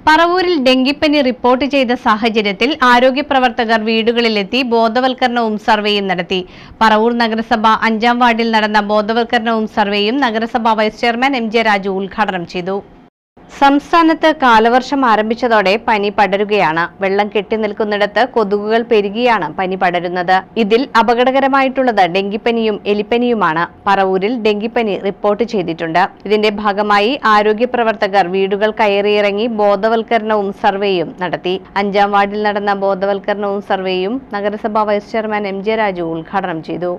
പറവൂരിൽ ഡെങ്കിപ്പനി റിപ്പോർട്ട് ചെയ്ത സാഹചര്യത്തിൽ ആരോഗ്യ പ്രവർത്തകർ വീടുകളിലെത്തി ബോധവൽക്കരണവും സർവേയും നടത്തി പറവൂർ നഗരസഭ അഞ്ചാം വാർഡിൽ നടന്ന ബോധവൽക്കരണവും സർവേയും നഗരസഭ vice chairman M J Raju ഉദ്ഘാടനം ചെയ്തു സംസ്ഥാനത്ത് കാലവർഷം ആരംഭിച്ചതോടെ പനി പടരുകയാണ് വെള്ളം കെട്ടിനിൽക്കുന്നിടത്ത് കൊതുകുകൾ പെരുകിയാണ് പനി പടരുന്നത് ഇതിൽ അപകടകരമായിട്ടുള്ളത് ഡെങ്കിപ്പനിയും എലിപ്പനിയുമാണ് പറവൂരിൽ ഡെങ്കിപ്പനി റിപ്പോർട്ട് ചെയ്തിട്ടുണ്ട് ഇതിന്റെ ഭാഗമായി ആരോഗ്യ പ്രവർത്തകർ വീടുകൾ കയറിയിറങ്ങി ബോധവൽക്കരണവും സർവേയും നടത്തി അഞ്ചാം വാർഡിൽ നടന്ന ബോധവൽക്കരണവും സർവേയും നഗരസഭാ vice chairman M J Raju ഉദ്ഘാടനം ചെയ്തു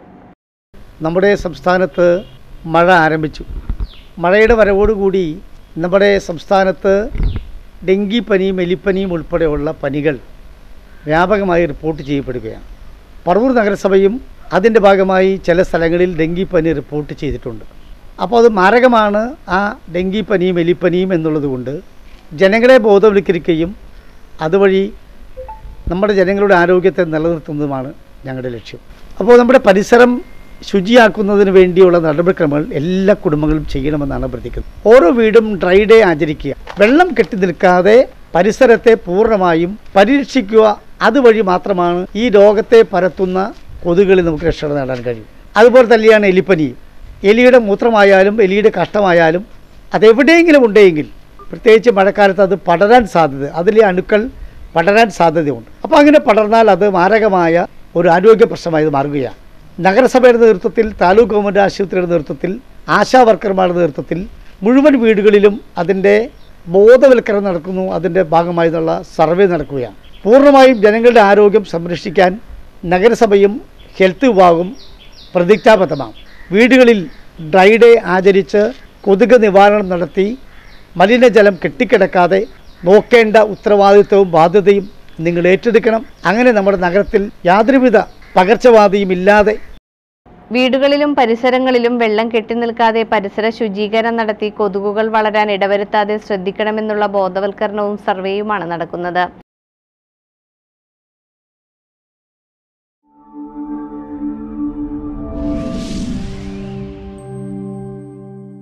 നമ്മുടെ സംസ്ഥാനത്ത് മഴ ആരംഭിച്ചു മഴയുടെ വരവോടുകൂടി നമ്മുടെ സംസ്ഥാനത്ത് ഡെങ്കിപ്പനിയും എലിപ്പനിയും ഉൾപ്പെടെയുള്ള പനികൾ വ്യാപകമായി റിപ്പോർട്ട് ചെയ്യപ്പെടുകയാണ് പറവൂർ നഗരസഭയും അതിൻ്റെ ഭാഗമായി ചില സ്ഥലങ്ങളിൽ ഡെങ്കിപ്പനി റിപ്പോർട്ട് ചെയ്തിട്ടുണ്ട് അപ്പോൾ അത് മാരകമാണ് ആ ഡെങ്കിപ്പനിയും എലിപ്പനിയും എന്നുള്ളത് കൊണ്ട് ജനങ്ങളെ ബോധവൽക്കരിക്കുകയും അതുവഴി നമ്മുടെ ജനങ്ങളുടെ ആരോഗ്യത്തെ നിലനിർത്തുന്നതുമാണ് ഞങ്ങളുടെ ലക്ഷ്യം അപ്പോൾ നമ്മുടെ പരിസരം ശുചിയാക്കുന്നതിന് വേണ്ടിയുള്ള നടപടിക്രമങ്ങൾ എല്ലാ കുടുംബങ്ങളും ചെയ്യണമെന്നാണ് അഭ്യർത്ഥിക്കുന്നത് ഓരോ വീടും ഡ്രൈ ഡേ ആചരിക്കുക വെള്ളം കെട്ടി നിൽക്കാതെ പരിസരത്തെ പൂർണ്ണമായും പരിരക്ഷിക്കുക അതുവഴി മാത്രമാണ് ഈ രോഗത്തെ പരത്തുന്ന കൊതുകളിൽ നമുക്ക് രക്ഷ നേടാൻ കഴിയും അതുപോലെ തന്നെയാണ് എലിപ്പനി എലിയുടെ മൂത്രമായാലും എലിയുടെ കഷ്ടമായാലും അതെവിടെയെങ്കിലും ഉണ്ടെങ്കിൽ പ്രത്യേകിച്ച് മഴക്കാലത്ത് അത് പടരാൻ സാധ്യത അതിലെ അണുക്കൾ പടരാൻ സാധ്യതയുണ്ട് അപ്പോൾ അങ്ങനെ പടർന്നാൽ അത് മാരകമായ ഒരു ആരോഗ്യ പ്രശ്നമായി ഇത് മാറുകയാണ് നഗരസഭയുടെ നേതൃത്വത്തിൽ താലൂക്ക് ഗവൺമെൻറ് ആശുപത്രിയുടെ നേതൃത്വത്തിൽ ആശാ വർക്കർമാരുടെ നേതൃത്വത്തിൽ മുഴുവൻ വീടുകളിലും അതിൻ്റെ ബോധവൽക്കരണം നടക്കുന്നു അതിൻ്റെ ഭാഗമായി നിന്നുള്ള സർവേ നടക്കുകയാണ് പൂർണ്ണമായും ജനങ്ങളുടെ ആരോഗ്യം സംരക്ഷിക്കാൻ നഗരസഭയും ഹെൽത്ത് വിഭാഗവും പ്രതിജ്ഞാബദ്ധമാണ് വീടുകളിൽ ഡ്രൈ ഡേ ആചരിച്ച് കൊതുക് നിവാരണം നടത്തി മലിനജലം കെട്ടിക്കിടക്കാതെ നോക്കേണ്ട ഉത്തരവാദിത്വവും ബാധ്യതയും നിങ്ങൾ ഏറ്റെടുക്കണം അങ്ങനെ നമ്മുടെ നഗരത്തിൽ യാതൊരുവിധ പകർച്ചവാദിയും ഇല്ലാതെ വീടുകളിലും പരിസരങ്ങളിലും വെള്ളം കെട്ടിനിൽക്കാതെ പരിസര ശുചീകരണം നടത്തി കൊതുകുകൾ വളരാൻ ഇടവരുത്താതെ ശ്രദ്ധിക്കണമെന്നുള്ള ബോധവൽക്കരണവും സർവേയുമാണ് നടക്കുന്നത്